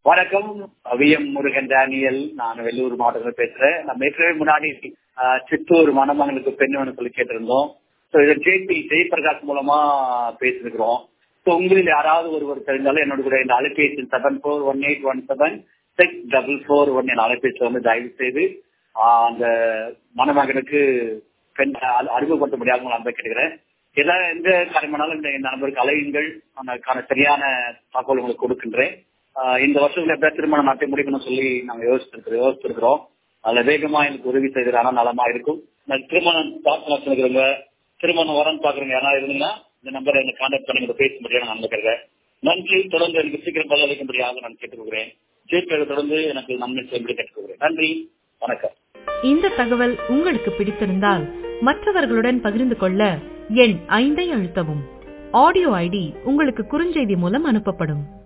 வணக்கம் V M Murugan Daniel நான் வெள்ளூர் மாவட்டத்தில் பேசுறேன் நம்ம ஏற்கனவே முன்னாடி ஆஹ், சித்தூர் மணமகனுக்கு பெண்ணு சொல்லி கேட்டிருந்தோம் ஸோ இதை ஜேபி ஜெயபிரகாஷ் மூலமா பேசிருக்கிறோம் ஸோ உங்களில் யாராவது ஒருவர் தெரிந்தாலும் என்னோட கூட இந்த அலைபேசி seven four one eight one seven six double four one என் அலைபேசியில் வந்து தயவு செய்து ஆஹ், அந்த மணமகனுக்கு பெண் அ- அறிமுகப்படுத்த முடியாமல் நான் கேட்டுக்கிறேன் எல்லா எந்த காரியமானாலும் இந்த இந்த நபருக்கு அலையுங்கள் அதற்கான சரியான தகவல் உங்களுக்கு கொடுக்கின்றேன் ஆஹ் இந்த வருஷத்துல எப்படியா திருமணம் நாட்டை முடிக்கணும்னு சொல்லி நாங்க யோசிச்சிருக்கிறோம் யோசிச்சிருக்கிறோம் அதுல வேகமா எனக்கு உதவி செய்ததான நலமா இருக்கும் நான் திருமணம் பார்க்கலாம் சொல்லுறவங்க திருமணம் வரன்னு பாக்குறவங்க யாராவது இருந்தீங்கன்னா இந்த நம்பரை எனக்கு கான்டாக்ட் பண்ணி இதை பேச முடியும் நான் நினைக்கிறேன் நன்றி தொடர்ந்து எனக்கு சீக்கிரம் பதில் அளிக்க முடியாது நான் கேட்டுக்கொள்கிறேன் ஜேபியை தொடர்ந்து எனக்கு நன்மை செய்யும்படி கேட்டுக்கொள்கிறேன் நன்றி வணக்கம் இந்த தகவல் உங்களுக்கு பிடித்திருந்தால் மற்றவர்களுடன் பகிர்ந்து கொள்ள எண் ஐந்தை அழுத்தவும் ஆடியோ ஐடி உங்களுக்கு குறுஞ்செய்தி மூலம் அனுப்பப்படும்